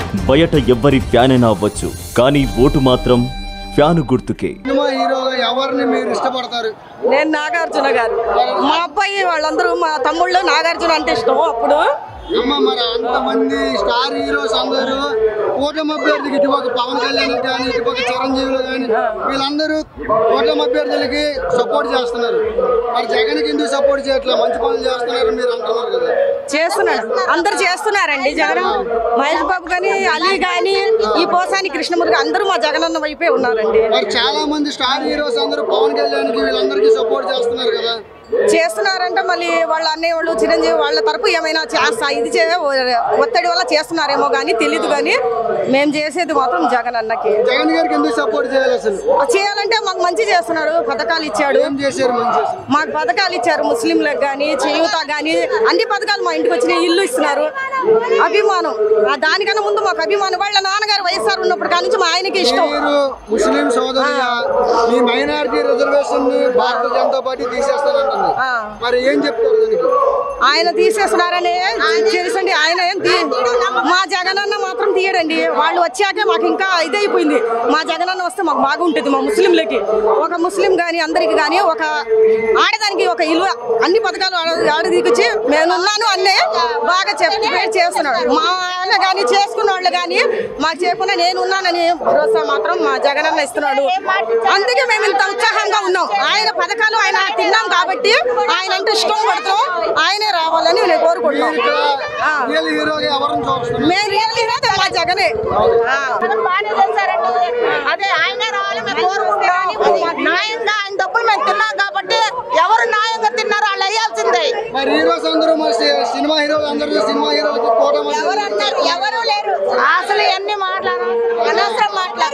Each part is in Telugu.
బయట ఎవ్వరి ఫ్యాన్ అయినా అవ్వచ్చు కానీ ఓటు మాత్రం ఫ్యాను గుర్తుకే సినిమా హీరోగా ఎవరిని మీరు ఇష్టపడతారు నేను నాగార్జున గారు మా అబ్బాయి వాళ్ళందరూ మా తమ్ముళ్ళు నాగార్జున అంటే ఇష్టం అప్పుడు అమ్మ మరి అంతమంది స్టార్ హీరోస్ అందరూ కూటమి అభ్యర్థికి ఇటుపక్క పవన్ కళ్యాణ్ కానీ ఇటుపక్క చిరంజీవులు కానీ వీళ్ళందరూ కూటమి అభ్యర్థులకి సపోర్ట్ చేస్తున్నారు మరి జగన్కి ఎందుకు సపోర్ట్ చేయట్లేదు మంచి పనులు చేస్తున్నారు మీరు అంటున్నారు కదా చేస్తున్నాడు అందరు చేస్తున్నారండి జగన్ మహేష్ బాబు కానీ అలీ కానీ ఈ పోసాని కృష్ణమూర్తి అందరూ మా జగనన్న వైపే ఉన్నారండి మరి చాలా మంది స్టార్ హీరోస్ అందరూ పవన్ కళ్యాణ్కి వీళ్ళందరికీ సపోర్ట్ చేస్తున్నారు కదా చేస్తున్నారంటే మళ్ళీ వాళ్ళ అన్నయ్య వాళ్ళు చిరంజీవి వాళ్ళ తరపు ఏమైనా చేస్తా ఇది చే ఒత్తిడి వల్ల చేస్తున్నారేమో కానీ తెలీదు కానీ మేము చేసేది మాత్రం జగన్ అన్నకి జగన్ గారికి ఎందుకు సపోర్ట్ చేయాలి అసలు చేయాలంటే మాకు మంచి చేస్తున్నాడు పథకాలు ఇచ్చాడు ఏం చేశారు మంచి అసలు మాకు పథకాలు ఇచ్చారు ముస్లింలకు కానీ చేయూత కానీ అన్ని పథకాలు మా ఇంటికి వచ్చినాయి ఇల్లు ఇస్తున్నారు అభిమానం ఆ దానికన్నా ముందు మాకు అభిమానం వాళ్ళ నాన్నగారు వైఎస్ఆర్ ఉన్నప్పుడు కానీ మా ఆయనకి ఇష్టం మీరు ముస్లిం సోదరుగా మీ మైనారిటీ రిజర్వేషన్ ని భారతీయ జనతా పార్టీ తీసేస్తానంటుంది ఆ. మరి ఏం చెప్తారు దానికి ఆయన తీసేస్తున్నారని తెలుసండి ఆయన ఏం తీ మా జగనన్న మాత్రం తీయడండి వాళ్ళు వచ్చాకే మాకు ఇంకా ఇదైపోయింది మా జగనన్న వస్తే మాకు బాగుంటుంది మా ముస్లింలకి ఒక ముస్లిం కానీ అందరికి కానీ ఒక ఆడదానికి ఒక ఇల్లు అన్ని పథకాలు ఆడ- ఆడ దిగుచ్చి నేనున్నాను అన్నే బాగా చెప్పి చేస్తున్నాడు మా ఆయన కానీ చేసుకున్న వాళ్ళు కానీ మాకు చేయకుండా నేనున్నానని భరోసా మాత్రం మా జగనన్న ఇస్తున్నాడు అందుకే మేము ఇంత ఉత్సాహంగా ఉన్నాం ఆయన పథకాలు ఆయన తిన్నాం కాబట్టి ఆయన అంటే ఇష్టం పడతాం ఆయనే రావాలని నేను కోరుకుంటున్నాం ఇక్కడ ఆ. రియల్ హీరోగా ఎవరిని చూస్తున్నారు మేము రియల్ హీరో మా జగనే ఆ. బాగానే చేశారండి అదే ఆయన రావాలి మేము కోరుకుంటున్నాం న్యాయంగా ఆయన డబ్బులు మేము తిన్నాం కాబట్టి ఎవరు న్యాయంగా తిన్నారో వాళ్ళు అయ్యాల్సిందే మరి హీరోస్ అందరూ మరి సి- సినిమా హీరోలు అందరూ సినిమా హీరోలకి కూటమి ఎవరు లేరు అసలు ఎన్ని మాట్లాడు అనవసరం మాట్లాడు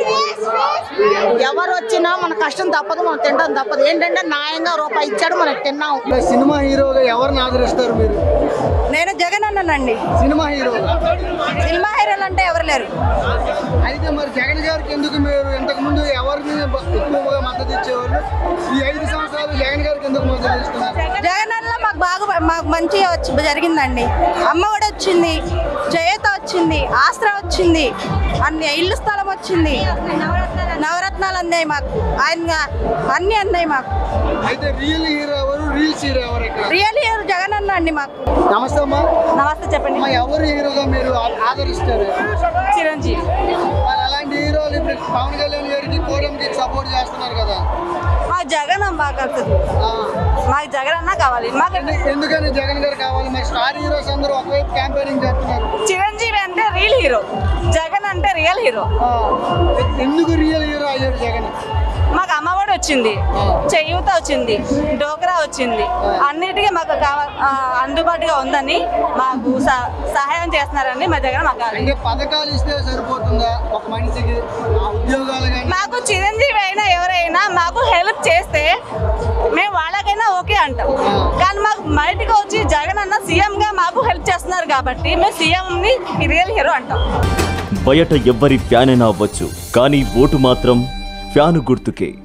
ఎవరు వచ్చినా మన కష్టం తప్పదు మనం తినడం తప్పదు ఏంటంటే న్యాయంగా రూపాయి ఇచ్చాడు మనకి తిన్నాం మరి సినిమా హీరోగా ఎవరిని ఆదరిస్తారు మీరు నేను జగన్ అన్నానండి సినిమా హీరో సినిమా హీరోలు అంటే ఎవరు లేరు అయితే మరి జగన్ గారికి ఎందుకు మీరు ఇంతకు ముందు ఎవరిని బ- ఎక్కువగా మద్దతు ఇచ్చేవాళ్ళు ఈ ఐదు సంవత్సరాలు జగన్ గారికి ఎందుకు మద్దతు ఇస్తున్నారు జగన్ అన్న మాకు బాగా మాకు మంచిగా వచ్చి జరిగిందండి అమ్మ కూడా వచ్చింది జయత వచ్చింది ఆస్త్ర వచ్చింది అన్ని ఇల్లు స్థలం వచ్చింది నవరత్నాలు అందాయి మాకు ఆయన అన్ని అందాయి మాకు అయితే రియల్ హీరో ఎవరు రీల్స్ హీరో ఎవరు ఇక్కడ రియల్ హీరో జగన్ అన్న అండి మాకు నమస్తే అమ్మా నమస్తే చెప్పండి అమ్మా ఎవరు హీరోగా మీరు ఆ- ఆదరిస్తారు చిరంజీవి మరి అలాంటి హీరోలు ఇప్పుడు పవన్ కళ్యాణ్ గారికి కూటమికి సపోర్ట్ చేస్తున్నారు కదా మా జగన్ అన్న బాగా వస్తుంది ఆ. మాకు జగన్ అన్న కావాలి మాకు ఎందు- ఎందుకని జగన్ గారు కావాలి మరి స్టార్ హీరోస్ అందరూ ఒకవైపు క్యాంపెయినింగ్ చేస్తున్నారు చిరంజీవి అంటే రియల్ హీరో జగన్ అంటే రియల్ హీరో ఆ. ఎందుకు రియల్ హీరో అయ్యాడు జగన్ మాకు అమ్మఒడి వచ్చింది చేయూత వచ్చింది డోక్రా వచ్చింది అన్నిటికీ మాకు కావ- ఆ, అందుబాటుగా ఉందని మాకు సహ- సహాయం చేస్తున్నారని మా దగ్గర మాకు కావాలి. అంటే పథకాలు ఇస్తే సరిపోతుందా ఒక మనిషికి ఆ ఉద్యోగాలు కానీ మాకు చిరంజీవి అయినా ఎవరైనా మాకు హెల్ప్ చేస్తే మేము వాళ్ళకైనా ఓకే అంటాం కానీ మాకు బయటకు వచ్చి జగన్ అన్న సీఎం గా మాకు హెల్ప్ చేస్తున్నారు కాబట్టి మేము సీఎం ని రియల్ హీరో అంటాం బయట ఎవ్వరి ఫ్యాన్ అయినా అవ్వచ్చు కానీ ఓటు మాత్రం ఫ్యాను గుర్తుకే